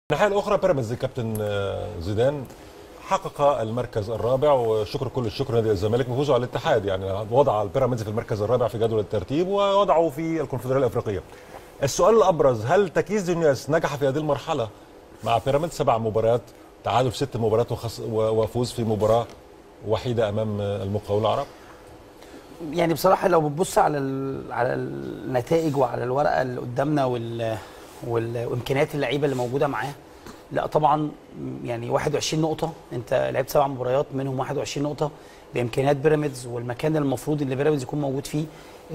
الناحيه الاخرى بيراميدز كابتن آه، زيدان حقق المركز الرابع وشكر كل الشكر نادي الزمالك بفوزه على الاتحاد يعني وضع البيراميدز في المركز الرابع في جدول الترتيب ووضعه في الكونفدراليه الافريقيه. السؤال الابرز هل تكيس ديونياس نجح في هذه المرحله مع بيراميدز سبع مباريات تعادل في ست مباريات وخص و- وفوز في مباراه وحيده امام آه، المقاولون العرب؟ يعني بصراحه لو بتبص على ال- على النتائج وعلى الورقه اللي قدامنا وال وال- وامكانيات اللعيبه اللي موجوده معاه لا طبعا يعني 21 نقطه انت لعبت سبع مباريات منهم 21 نقطه بامكانيات بيراميدز والمكان اللي المفروض ان بيراميدز يكون موجود فيه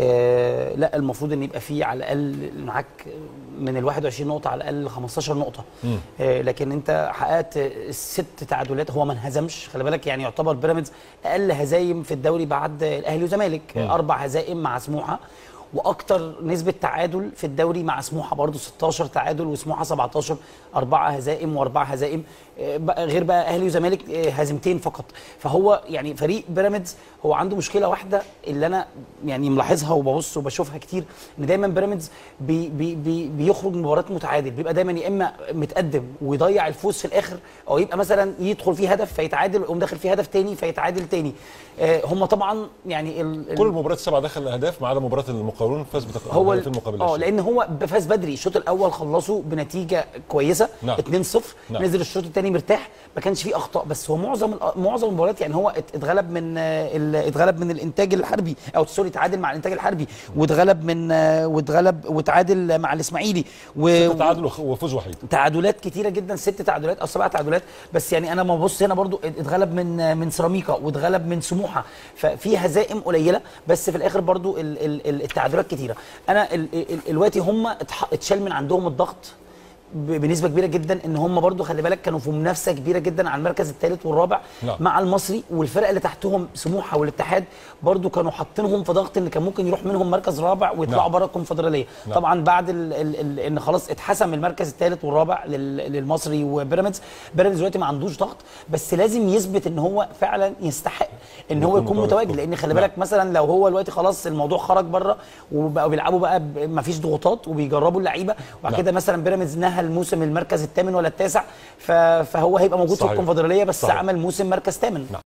آه لا المفروض ان يبقى فيه على الاقل معاك من ال 21 نقطه على الاقل 15 نقطه آه لكن انت حققت الست تعادلات هو ما انهزمش خلي بالك يعني يعتبر بيراميدز اقل هزايم في الدوري بعد الاهلي والزمالك اربع هزائم مع سموحه واكتر نسبه تعادل في الدوري مع سموحه برضه 16 تعادل وسموحه 17 اربعه هزائم واربع هزائم آه، بقى غير بقى اهلي وزمالك آه، هزيمتين فقط فهو يعني فريق بيراميدز هو عنده مشكله واحده اللي انا يعني ملاحظها وببص وبشوفها كتير ان دايما بيراميدز بي بي بي بيخرج من مباريات متعادل بيبقى دايما يا اما متقدم ويضيع الفوز في الاخر او يبقى مثلا يدخل فيه هدف فيتعادل ويقوم داخل فيه هدف تاني فيتعادل تاني آه، هم طبعا يعني ال- ال- كل المباريات السبعه دخل الاهداف ما عدا مباراه المقاولون فاز بتق... هو في المقابل اه لان هو فاز بدري الشوط الاول خلصوا بنتيجه كويسه نعم. 2-0 نعم. نزل الشوط الثاني مرتاح ما كانش فيه اخطاء بس هو معظم الأ- معظم المباريات يعني هو ات- اتغلب من آه، ال- اتغلب من الانتاج الحربي او سوري تعادل مع الانتاج الحربي واتغلب من آه، واتغلب واتعادل مع الاسماعيلي و... تعادل وخ- وفوز وحيد تعادلات كتيره جدا ست تعادلات او سبع تعادلات بس يعني انا ما ببص هنا برضو اتغلب من من سيراميكا واتغلب من سموحه ففي هزائم قليله بس في الاخر برضو ال- ال- ال- التعادلات كتيره انا ال- ال- دلوقتي هم اتح- اتشال من عندهم الضغط ب- بنسبه كبيره جدا ان هم برضو خلي بالك كانوا في منافسه كبيره جدا على المركز الثالث والرابع نعم. مع المصري والفرق اللي تحتهم سموحه والاتحاد برضو كانوا حاطينهم في ضغط ان كان ممكن يروح منهم مركز رابع ويطلعوا نعم. بره الكونفدراليه نعم. طبعا بعد ال ال ال ان خلاص اتحسم المركز الثالث والرابع لل- للمصري وبيراميدز بيراميدز دلوقتي ما عندوش ضغط بس لازم يثبت ان هو فعلا يستحق ان هو يكون يكون متواجد. متواجد لان خلي نعم. بالك مثلا لو هو دلوقتي خلاص الموضوع خرج بره وبقوا بيلعبوا بقى ما فيش ضغوطات وبيجربوا اللعيبه وبعد نعم. كده مثلا بيراميدز نهى الموسم المركز الثامن ولا التاسع ف- فهو هيبقى موجود صحيح. في الكونفدراليه بس صحيح. عمل موسم مركز ثامن